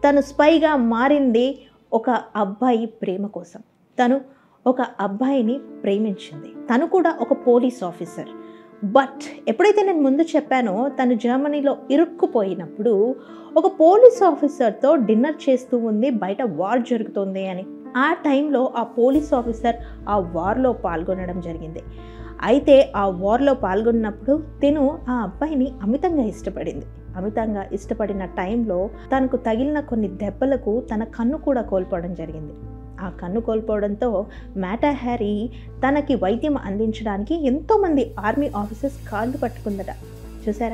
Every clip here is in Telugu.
తను స్పైగా మారింది ఒక అబ్బాయి ప్రేమ కోసం తను ఒక అబ్బాయిని ప్రేమించింది తను కూడా ఒక పోలీస్ ఆఫీసర్ బట్ ఎప్పుడైతే నేను ముందు చెప్పానో తను జర్మనీలో ఇరుక్కుపోయినప్పుడు ఒక పోలీస్ ఆఫీసర్తో డిన్నర్ చేస్తూ ఉంది బయట వార్ జరుగుతుంది అని ఆ టైంలో ఆ పోలీస్ ఆఫీసర్ ఆ వార్లో పాల్గొనడం జరిగింది అయితే ఆ వార్లో పాల్గొన్నప్పుడు తిను ఆ అబ్బాయిని అమితంగా ఇష్టపడింది అమితంగా ఇష్టపడిన టైంలో తనకు తగిలిన కొన్ని దెబ్బలకు తన కన్ను కూడా కోల్పోవడం జరిగింది ఆ కన్ను కోల్పోవడంతో మ్యాటా హ్యారీ తనకి వైద్యం అందించడానికి ఎంతోమంది ఆర్మీ ఆఫీసర్స్ కాళ్ళు పట్టుకుందట చూసారా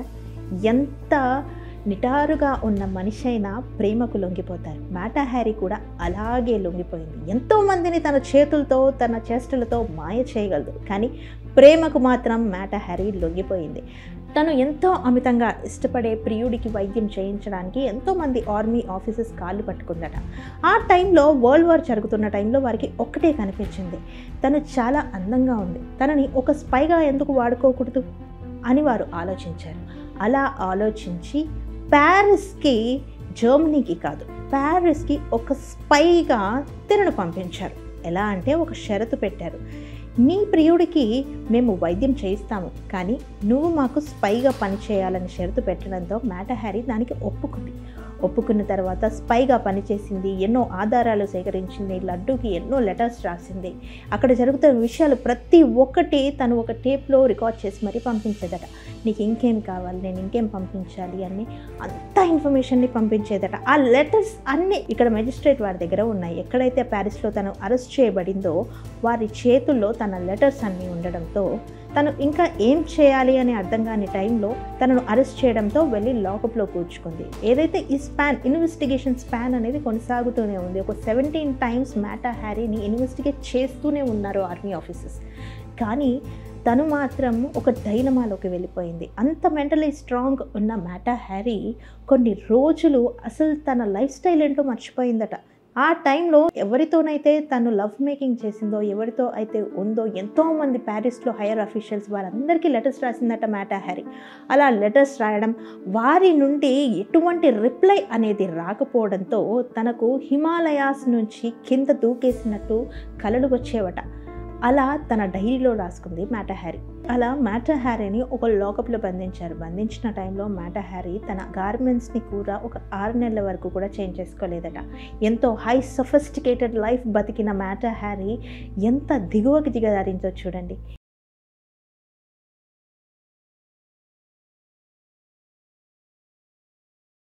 ఎంత నిటారుగా ఉన్న మనిషి అయినా ప్రేమకు లొంగిపోతారు మ్యాటా హ్యారీ కూడా అలాగే లొంగిపోయింది ఎంతో మందిని తన చేతులతో తన చేష్టలతో మాయ చేయగలదు కానీ ప్రేమకు మాత్రం మ్యాటా హ్యారీ లొంగిపోయింది తను ఎంతో అమితంగా ఇష్టపడే ప్రియుడికి వైద్యం చేయించడానికి ఎంతోమంది ఆర్మీ ఆఫీసర్స్ కాళ్ళు పట్టుకుందట ఆ టైంలో వరల్డ్ వార్ జరుగుతున్న టైంలో వారికి ఒక్కటే కనిపించింది తను చాలా అందంగా ఉంది తనని ఒక స్పైగా ఎందుకు వాడుకోకూడదు అని వారు ఆలోచించారు అలా ఆలోచించి ప్యారిస్కి జర్మనీకి కాదు ప్యారిస్కి ఒక స్పైగా తినను పంపించారు ఎలా అంటే ఒక షరతు పెట్టారు నీ ప్రియుడికి మేము వైద్యం చేయిస్తాము కానీ నువ్వు మాకు స్పైగా పనిచేయాలని షరతు పెట్టడంతో మ్యాట హ్యారీ దానికి ఒప్పుకుంది ఒప్పుకున్న తర్వాత స్పైగా పనిచేసింది ఎన్నో ఆధారాలు సేకరించింది లడ్డూకి ఎన్నో లెటర్స్ రాసింది అక్కడ జరుగుతున్న విషయాలు ప్రతి ఒక్కటి తను ఒక టేప్లో రికార్డ్ చేసి మరీ పంపించేదట నీకు ఇంకేం కావాలి నేను ఇంకేం పంపించాలి అని అంత ఇన్ఫర్మేషన్ని పంపించేదట ఆ లెటర్స్ అన్నీ ఇక్కడ మెజిస్ట్రేట్ వారి దగ్గర ఉన్నాయి ఎక్కడైతే ప్యారిస్లో తను అరెస్ట్ చేయబడిందో వారి చేతుల్లో తన లెటర్స్ అన్నీ ఉండడంతో తను ఇంకా ఏం చేయాలి అని అర్థం కాని టైంలో తనను అరెస్ట్ చేయడంతో వెళ్ళి లాకప్లో కూర్చుకుంది ఏదైతే ఈ స్పాన్ ఇన్వెస్టిగేషన్ స్పాన్ అనేది కొనసాగుతూనే ఉంది ఒక సెవెంటీన్ టైమ్స్ మ్యాటా హ్యారీని ఇన్వెస్టిగేట్ చేస్తూనే ఉన్నారు ఆర్మీ ఆఫీసర్స్ కానీ తను మాత్రం ఒక డైనమాలోకి వెళ్ళిపోయింది అంత మెంటలీ స్ట్రాంగ్ ఉన్న మ్యాటా హ్యారీ కొన్ని రోజులు అసలు తన లైఫ్ స్టైల్ ఏంటో మర్చిపోయిందట ఆ టైంలో ఎవరితోనైతే తను లవ్ మేకింగ్ చేసిందో ఎవరితో అయితే ఉందో ఎంతోమంది ప్యారిస్లో హైయర్ అఫీషియల్స్ వారందరికీ లెటర్స్ రాసిందట మ్యాటా హ్యారీ అలా లెటర్స్ రాయడం వారి నుండి ఎటువంటి రిప్లై అనేది రాకపోవడంతో తనకు హిమాలయాస్ నుంచి కింద దూకేసినట్టు కలలు వచ్చేవట అలా తన డైరీలో రాసుకుంది మ్యాటా హ్యారీ అలా మ్యాటా హ్యారీని ఒక లాకప్లో బంధించారు బంధించిన టైంలో మ్యాటా హ్యారీ తన గార్మెంట్స్ని కూడా ఒక ఆరు నెలల వరకు కూడా చేంజ్ చేసుకోలేదట ఎంతో హై సఫిస్టికేటెడ్ లైఫ్ బతికిన మ్యాటా హ్యారీ ఎంత దిగువకి దిగదారించో చూడండి